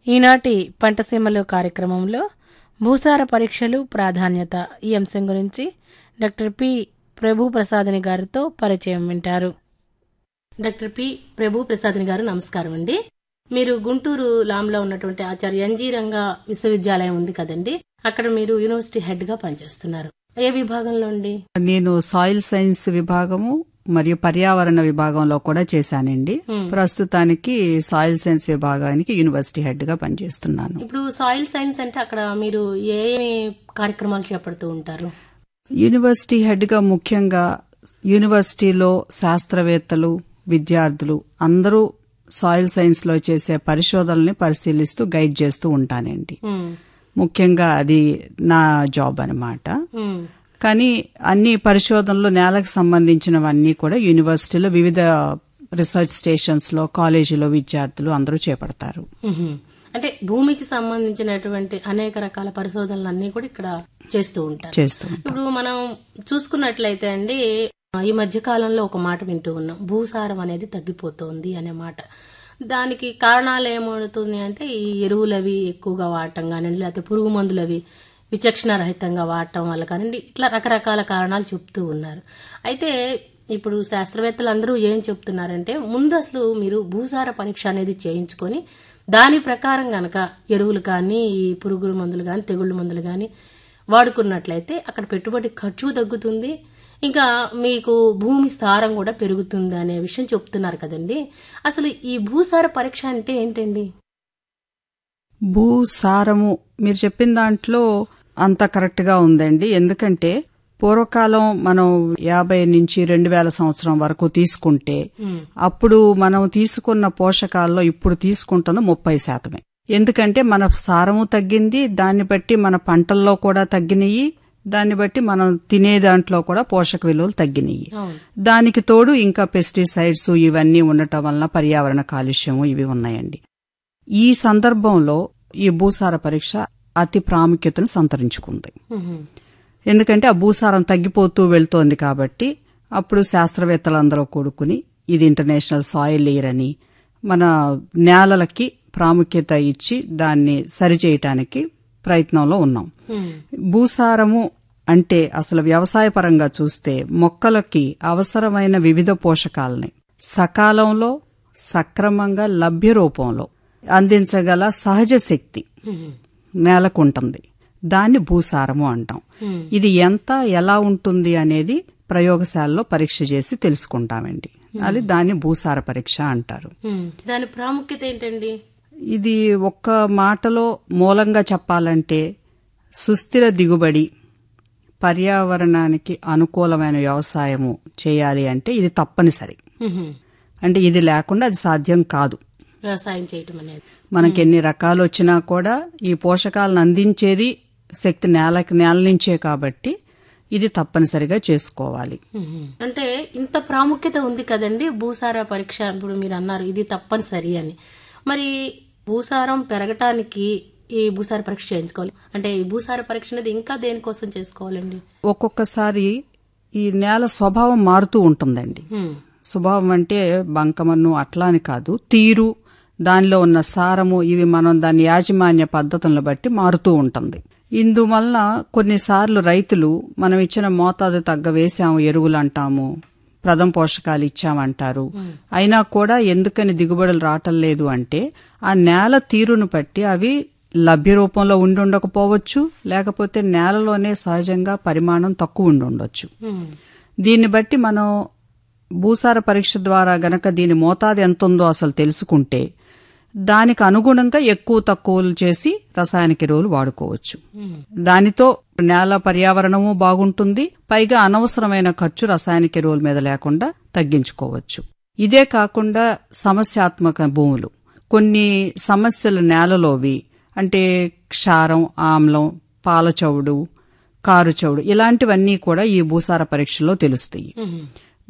ఈనాటి పంటసీమలు కార్యక్రమంలో భూసార పరీక్షలు ప్రాధాన్యత ఈ అంశం గురించి డాక్టర్ పి ప్రభు ప్రసాదని గారితో పరిచయం వింటారు డాక్టర్ పి ప్రభు ప్రసాదని గారు నమస్కారం అండి మీరు గుంటూరు లాంలో ఉన్నటువంటి ఆచార్య ఎన్జీ రంగా విశ్వవిద్యాలయం ఉంది కదండి అక్కడ మీరు యూనివర్సిటీ హెడ్ గా పనిచేస్తున్నారు ఏ విభాగంలో అండి నేను సాయిల్ సైన్స్ విభాగము మరియు పర్యావరణ విభాగంలో కూడా చేశానండి ప్రస్తుతానికి సాయిల్ సైన్స్ విభాగానికి యూనివర్సిటీ హెడ్ గా పనిచేస్తున్నాను ఇప్పుడు సాయిల్ సైన్స్ అంటే అక్కడ మీరు ఏ ఏ కార్యక్రమాలు చేపడుతూ ఉంటారు యూనివర్సిటీ హెడ్ గా ముఖ్యంగా యూనివర్సిటీలో శాస్త్రవేత్తలు విద్యార్థులు అందరూ సాయిల్ సైన్స్ లో చేసే పరిశోధనల్ని పరిశీలిస్తూ గైడ్ చేస్తూ ఉంటానండి ఉమ్, ముఖ్యంగా అది నా జాబ్ అన్నమాట ఉమ్, కానీ అన్ని పరిశోధనలు నేలకు సంబంధించినవన్నీ కూడా యూనివర్సిటీలో వివిధ రీసెర్చ్ స్టేషన్స్ లో కాలేజీలో విద్యార్థులు అందరూ చేపడతారు ఉహుం. అంటే భూమికి సంబంధించినటువంటి అనేక రకాల పరిశోధనలు అన్ని కూడా ఇక్కడ చేస్తూ ఉంటారు చేస్తూ ఇప్పుడు మనం చూసుకున్నట్లయితే అండి ఈ మధ్య కాలంలో ఒక మాట వింటూ ఉన్నాం భూసారం అనేది తగ్గిపోతోంది అనే మాట దానికి కారణాలు ఏమవుతుంది అంటే ఈ ఎరువులు అవి ఎక్కువగా వాడటం కానివ్వండి లేకపోతే పురుగు మందులు అవి విచక్షణ రహితంగా వాడటం వల్ల కానివ్వండి ఇట్లా రకరకాల కారణాలు చెప్తూ ఉన్నారు అయితే ఇప్పుడు శాస్త్రవేత్తలు అందరూ ఏం చెప్తున్నారంటే ముందు అసలు మీరు భూసార పరీక్ష అనేది చేయించుకొని దాని ప్రకారం గనక ఎరువులు కానీ ఈ పురుగుల మందులు కానీ తెగుళ్ళ మందులు కానీ వాడుకున్నట్లయితే అక్కడ పెట్టుబడి ఖర్చు తగ్గుతుంది ఇంకా మీకు భూమి స్థారం కూడా పెరుగుతుంది అనే విషయం చెప్తున్నారు కదండి అసలు ఈ భూసార పరీక్ష అంటే ఏంటండి భూసారము మీరు చెప్పిన దాంట్లో అంత కరెక్ట్ గా ఉందండి ఎందుకంటే పూర్వకాలం మనం యాభై నుంచి రెండు వేల సంవత్సరం వరకు తీసుకుంటే అప్పుడు మనం తీసుకున్న పోషకాల్లో ఇప్పుడు తీసుకుంటున్న ముప్పై శాతమే ఎందుకంటే మన సారము తగ్గింది దాన్ని బట్టి మన పంటల్లో కూడా తగ్గినాయి దాన్ని బట్టి మనం తినే దాంట్లో కూడా పోషక విలువలు తగ్గినాయి అవును దానికి తోడు ఇంకా పెస్టిసైడ్స్ ఇవన్నీ ఉండటం వలన పర్యావరణ కాలుష్యము ఇవి ఉన్నాయండి ఈ సందర్భంలో ఈ భూసార పరీక్ష అతి ప్రాముఖ్యతను సంతరించుకుంది ఉహుం. ఎందుకంటే ఆ భూసారం తగ్గిపోతూ వెళ్తోంది కాబట్టి అప్పుడు శాస్త్రవేత్తలందరూ కూడుకుని ఇది ఇంటర్నేషనల్ సాయిల్ ఇయర్ అని మన నేలలకి ప్రాముఖ్యత ఇచ్చి దాన్ని సరిచేయటానికి ప్రయత్నంలో ఉన్నాం ఉమ్. భూసారము అంటే అసలు వ్యవసాయ పరంగా చూస్తే మొక్కలకి అవసరమైన వివిధ పోషకాలని సకాలంలో సక్రమంగా లభ్య రూపంలో అందించగల సహజ శక్తి ఉహుం. నేలకుంటుంది దాన్ని భూసారము అంటాం ఉమ్. ఇది ఎంత ఎలా ఉంటుంది అనేది ప్రయోగశాలలో పరీక్ష చేసి తెలుసుకుంటామండి అది దాన్ని భూసార పరీక్ష అంటారు ఉమ్. దాని ప్రాముఖ్యత ఏంటండి ఇది ఒక్క మాటలో మూలంగా చెప్పాలంటే సుస్థిర దిగుబడి పర్యావరణానికి అనుకూలమైన వ్యవసాయము చేయాలి అంటే ఇది తప్పనిసరి ఉహుం. అంటే ఇది లేకుండా అది సాధ్యం కాదు వ్యవసాయం చేయటం అనేది మనకి ఎన్ని రకాలు వచ్చినా కూడా ఈ పోషకాలను అందించేది శక్తి నేలకి నేల నుంచే కాబట్టి ఇది తప్పనిసరిగా చేసుకోవాలి ఉహుం. అంటే ఇంత ప్రాముఖ్యత ఉంది కదండి భూసార పరీక్ష ఇప్పుడు మీరు అన్నారు ఇది తప్పనిసరి అని మరి భూసారం పెరగటానికి ఈ భూసార పరీక్ష చేయించుకోవాలి అంటే ఈ భూసార పరీక్ష అనేది ఇంకా దేనికోసం చేసుకోవాలండి ఒక్కొక్కసారి ఈ నేల స్వభావం మారుతూ ఉంటుందండి ఉమ్. స్వభావం అంటే బంకమన్ను అట్లా అని కాదు తీరు దానిలో ఉన్న సారము ఇవి మనం దాని యాజమాన్య పద్ధతులను బట్టి మారుతూ ఉంటుంది ఇందువలన కొన్నిసార్లు రైతులు మనం ఇచ్చిన మోతాదు తగ్గ వేసాము ఎరువులు అంటాము ప్రథమ పోషకాలు ఇచ్చామంటారు అయినా కూడా ఎందుకని దిగుబడులు రావటం లేదు అంటే ఆ నేల తీరును బట్టి అవి లభ్య రూపంలో ఉండి ఉండకపోవచ్చు లేకపోతే నేలలోనే సహజంగా పరిమాణం తక్కువ ఉండి ఉండొచ్చు ఉమ్. దీన్ని బట్టి మనం భూసార పరీక్ష ద్వారా గనక దీని మోతాదు ఎంత ఉందో అసలు తెలుసుకుంటే దానికి అనుగుణంగా ఎక్కువ తక్కువలు చేసి రసాయనిక ఎరువులు వాడుకోవచ్చు ఉమ్. దానితో నేల పర్యావరణము బాగుంటుంది పైగా అనవసరమైన ఖర్చు రసాయనిక ఎరువుల మీద లేకుండా తగ్గించుకోవచ్చు ఇదే కాకుండా సమస్యాత్మక భూములు కొన్ని సమస్యలు నేలలోవి అంటే క్షారం ఆమ్లం పాలచవుడు కారుచవుడు ఇలాంటివన్నీ కూడా ఈ భూసార పరీక్షలో తెలుస్తాయి ఉహుం.